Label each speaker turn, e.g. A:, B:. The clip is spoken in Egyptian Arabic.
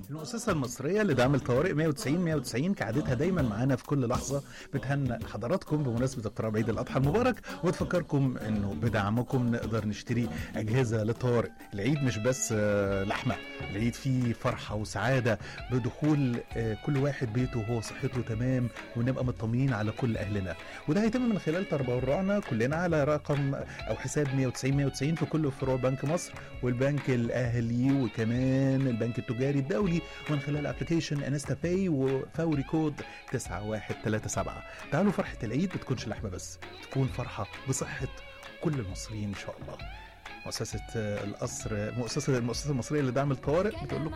A: المؤسسة المصرية لدعم الطوارئ 190 190 كعادتها دايما معانا في كل لحظة بتهنئ حضراتكم بمناسبة اقتراب عيد الأضحى المبارك وتفكركم إنه بدعمكم نقدر نشتري أجهزة للطوارئ العيد مش بس آه، لحمة العيد فيه فرحة وسعادة بدخول آه، كل واحد بيته وهو صحته تمام ونبقى مطمئنين على كل أهلنا وده هيتم من خلال تبرعنا كلنا على رقم أو حساب 190 190 في كل فروع بنك مصر والبنك الأهلي وكمان البنك التجاري الدولي ومن خلال ابلكيشن انستا باي وفوري كود 9137 تعالوا فرحة العيد ما تكونش لحمة بس تكون فرحة بصحة كل المصريين إن شاء الله مؤسسة آه، القصر مؤسسة المؤسسة المصرية لدعم الطوارئ بتقول لكم